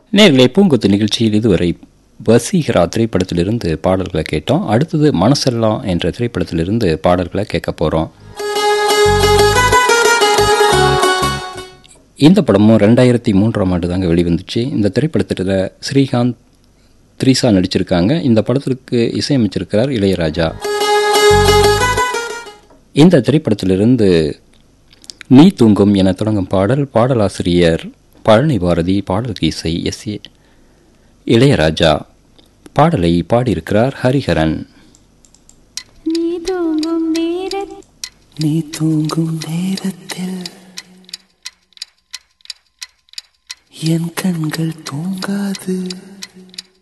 நேர்களே பூங்குத்து நிகழ்ச்சியில் இதுவரை வசீகரா திரைப்படத்திலிருந்து பாடல்களை கேட்டோம் அடுத்தது மனசெல்லாம் என்ற திரைப்படத்திலிருந்து பாடல்களை கேட்க போகிறோம் இந்த படமும் ரெண்டாயிரத்தி மூன்றாம் ஆண்டு தாங்க வெளிவந்துச்சு இந்த திரைப்படத்தில் ஸ்ரீகாந்த் த்ரீசா நடிச்சிருக்காங்க இந்த படத்திற்கு இசையமைச்சிருக்கிறார் இளையராஜா இந்த திரைப்படத்திலிருந்து நீ தூங்கும் என தொடங்கும் பாடல் பாடலாசிரியர் பழனி பாரதி பாடலுக்கு இசை எஸ் ஏ இளையராஜா பாடலை பாடியிருக்கிறார் ஹரிஹரன் நீ தூங்கும் நேரத்தில் நீ தூங்கும் நேரத்தில் என் கண்கள் தூங்காது